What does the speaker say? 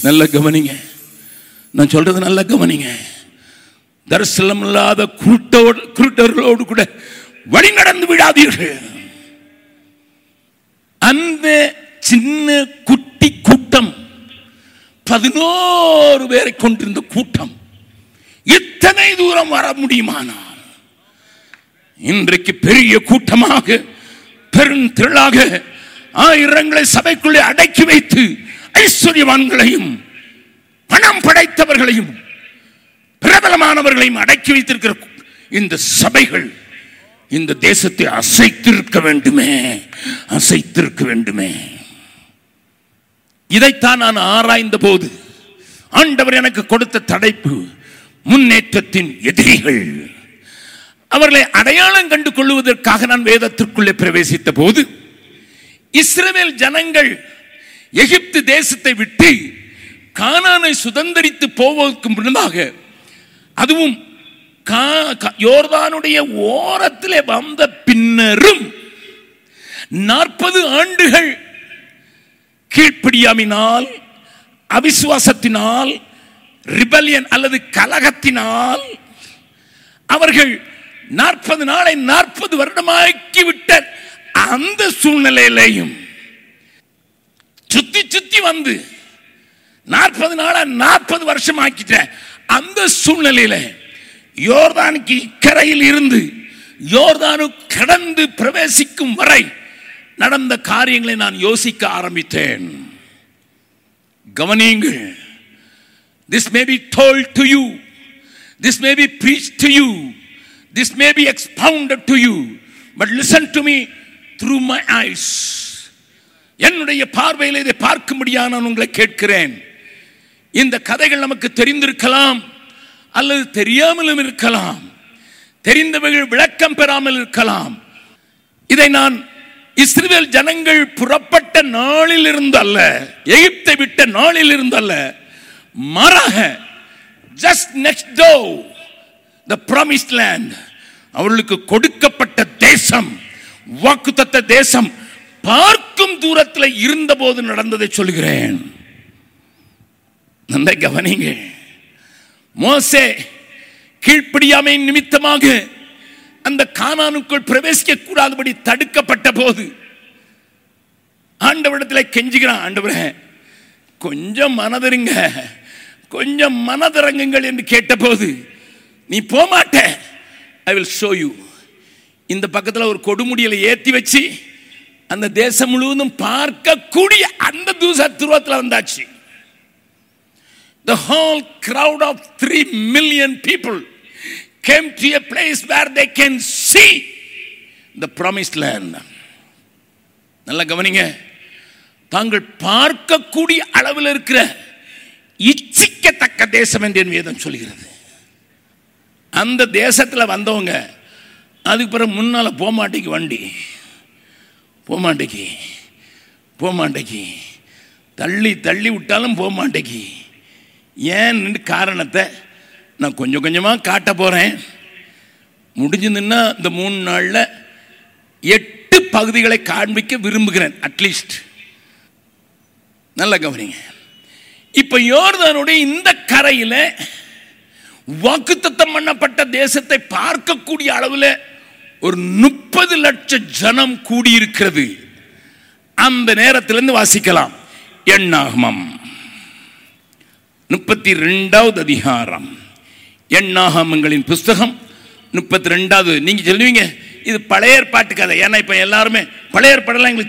நல்ல கவனிங்க நான் சொல்றது நல்ல கவனிங்க தரிசனம் இல்லாத கூட்டோடு குருட்டர்களோடு கூட வழி நடந்து விடாதீர்கள் அந்த சின்ன குட்டி கூட்டம் பதினோரு பேரை கொண்டிருந்த கூட்டம் இத்தனை தூரம் வர முடியுமானால் இன்றைக்கு பெரிய கூட்டமாக பெருந்திரளாக ஆயிரங்களை சபைக்குள்ளே அடக்கி வைத்து ஐஸ்வர்யவான்களையும் பணம் படைத்தவர்களையும் பிரபலமானவர்களையும் அடக்கி வைத்திருக்கிற இந்த சபைகள் இந்த தேசத்தை அசைத்திருக்க வேண்டுமே அசைத்திருக்க வேண்டுமே இதைத்தான் நான் ஆராய்ந்த போது ஆண்டவர் எனக்கு கொடுத்த தடைப்பு முன்னேற்றத்தின் எதிரிகள் அவர்களை அடையாளம் கண்டு கொள்வதற்காக நான் வேதத்திற்குள்ளே பிரவேசித்த போது இஸ்ரவேல் ஜனங்கள் எகிப்து தேசத்தை விட்டு கானானை சுதந்தரித்து போவதற்கு முன்னதாக அதுவும் கா- கா- யோர்தானுடைய ஓரத்திலே வந்த பின்னரும் நாற்பது ஆண்டுகள் கீழ்ப்படியாமினால் அவிசுவாசத்தினால் ரிபலியன் அல்லது கலகத்தினால் அவர்கள் நாற்பது நாளை நாற்பது வருடமாக்கி விட்ட அந்த சூழ்நிலையிலையும் சுத்தி சுத்தி வந்து நாற்பது நாளா நாற்பது வருஷம் ஆக்கிட்ட அந்த சூழ்நிலையில யோர்தானுக்கு இக்கரையில் இருந்து யோர்தானு கடந்து பிரவேசிக்கும் வரை நடந்த காரியங்களை நான் யோசிக்க ஆரம்பித்தேன் கவனியுங்கள் this may be told to you this may be preached to you this may be expounded to you but listen to me through my eyes என்னுடைய பார்வையில் இதை பார்க்கும்படியாக நான் உங்களை கேட்கிறேன் இந்த கதைகள் நமக்கு தெரிந்திருக்கலாம் அல்லது தெரியாமலும் இருக்கலாம் தெரிந்தவர்கள் விளக்கம் பெறாமல் இருக்கலாம் இதை நான் இஸ்ரவேல் ஜனங்கள் புறப்பட்ட நாளில் இருந்து அல்ல எகிப்தை விட்ட நாளில் இருந்து அல்ல மாறாக just next to the promised land அவர்களுக்கு கொடுக்கப்பட்ட தேசம் வாக்குத்தத்த தேசம் பார்க்கும் தூரத்தில் இருந்தபோது நடந்ததை சொல்கிறேன் நல்ல கவனிங்க மோசே கீழ்ப்படியாமை நிமித்தமாக அந்த கானானுக்குள் பிரவேசிக்க கூடாதபடி தடுக்கப்பட்ட போது ஆண்டவரிடத்தில் கெஞ்சுகிறான் ஆண்டவரே கொஞ்சம் மனதிருங்க கொஞ்சம் மனதிறங்குங்கள் என்று கேட்டபோது நீ போக மாட்ட ஐ வில் ஷோ யூ இந்த பக்கத்தில் ஒரு கொடுமுடியில் ஏற்றி வச்சு அந்த தேசம் முழுவதும் பார்க்கக்கூடிய அந்த தூச துருவத்தில் வந்தாச்சு the whole crowd of 3 million people came to a place where they can see the promised land நல்லா கவனிங்க தாங்கள் பார்க்கக்கூடிய அளவில் இருக்கிற இச்சிக்கத்தக்க தேசம் என்று என் வேதம் சொல்கிறது அந்த தேசத்தில் வந்தவங்க அதுக்கு பிறகு முன்னால் போக மாட்டேங்கி வண்டி போக மாட்டேங்கி போக மாட்டேங்கி தள்ளி தள்ளி விட்டாலும் போக மாட்டேங்கி ஏன்னு காரணத்தை நான் கொஞ்சம் கொஞ்சமாக காட்ட போகிறேன் முடிஞ்சதுன்னா இந்த மூணு நாளில் எட்டு பகுதிகளை காண்பிக்க விரும்புகிறேன் அட்லீஸ்ட் நல்ல கவனிங்க இப்போ யோர்தானுடைய இந்த கரையில் வாக்குத்தத்தம் பண்ணப்பட்ட தேசத்தை பார்க்கக்கூடிய அளவில் ஒரு முப்பது லட்சம் ஜனம் கூடியிருக்கிறது அந்த நேரத்திலிருந்து வாசிக்கலாம் எண்ணாகமம் முப்பத்தி ரெண்டாவது அதிகாரம் எண்ணாகமங்களின் புஸ்தகம் முப்பத்தி ரெண்டாவது நீங்க சொல்லுவீங்க இது பழைய ஏற்பாட்டு கதை ஏன்னா இப்போ எல்லாருமே பழைய ஏற்பாடெல்லாம் எங்களுக்கு